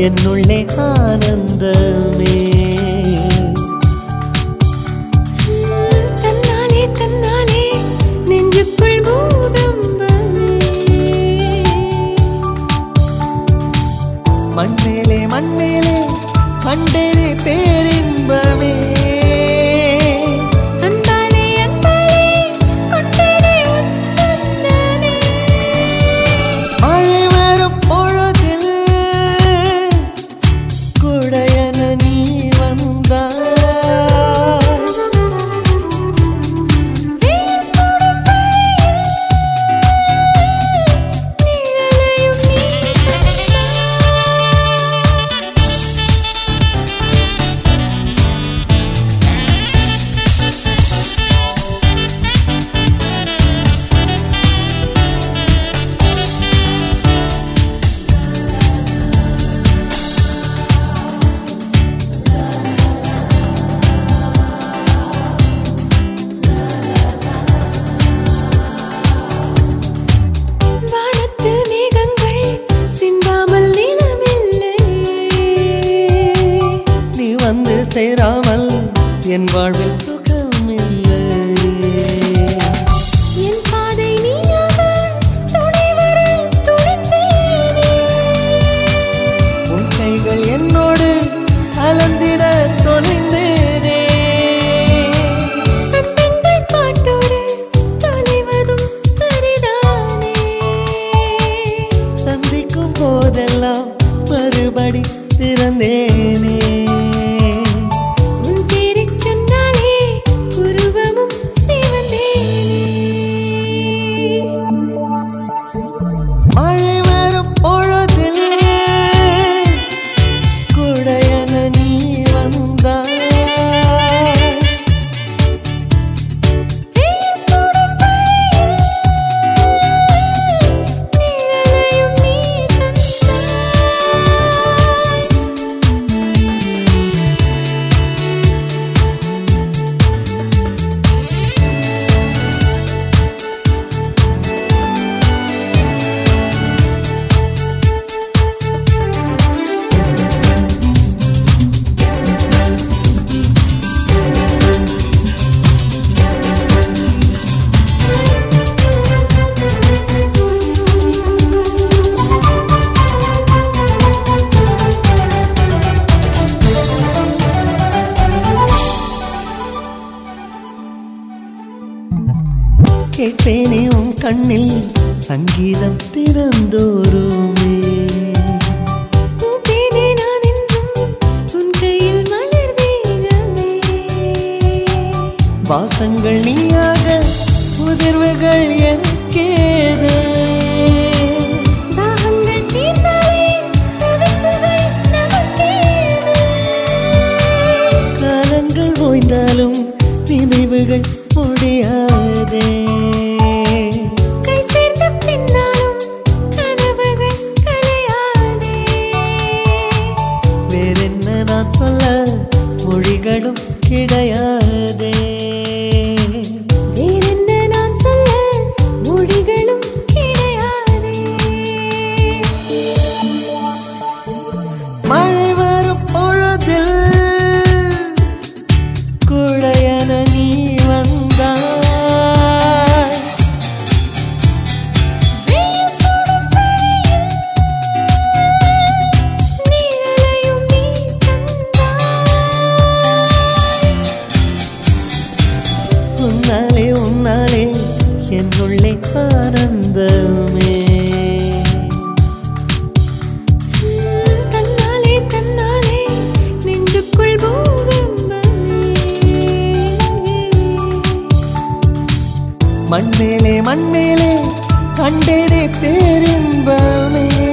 என்னுள்ளே ஆனந்தமே தன்னாலே தன்னாலே நெஞ்சுக்குள் பூகம்பமே மண்மேலே மண்மேலே கண்டேனே பேரின்பமே அன்பாலே அன்பாலே கொண்டேனே உன் சொந்தமே மழை வரும் பொழுதில் குடையன நீ வந்தாய் வெயில் சுடும் மழையில் நிழலையும் நீ தந்தாய் வானத்து மேகங்கள் சிந்தாமல் நிலமில்லை நீ வந்து சேராமல் என் வாழ்வில் சுகமில்லை என் பாதை நீயாக துணை வர துணிந்தேனே உன் கைகள் என்னோடு கலந்திட தொலைந்தேனே சத்தங்கள் பாட்டோடு தொலைவதும் சரிதானே சந்திக்கும் போதெல்லாம் மறுபடி பிறந்தேனே உன் பேரைச் சொன்னாலே உருவமும் சிவந்தேனே மழை வரும் பொழுதில் குடையன நீ வந்தாய் வெயில் சுடும் மழையில் நிழலையும் நீ தந்தாய் கேட்பேனே உன் கண்ணில் சங்கீதம் திறந்தோருமே பூப்பேனே நான் என்றும் உன் கையில் மலர் தேகமே வாசங்கள் நீயாக உதிர்வுகள் எனக்கேது தாகங்கள் தீர்ந்தாலே தவிப்புகள் நமக்கேது காலங்கள் ஓய்ந்தாலும் நினைவுகள் முடியாதே கை சேர்ந்த பின்னாலும் கனவுகள் கலையாதே வேறென்ன நான் சொல்ல மொழிகளும் கிடையாதே வேறென்ன நான் சொல்ல மொழிகளும் கிடையாதே மழை வரும் பொழுதில் குழையன நீ வந்தாய் வெயில் சுடும் மழையில் நிழலையும் நீ தந்தாய் உன்னாலே உன்னாலே என்னுள்ளே ஆனந்தமே தன்னாலே தன்னாலே நெஞ்சுக்குள் பூகம்பமே மண்மேலே மண்மேலே கண்டேனே பேரின்பமே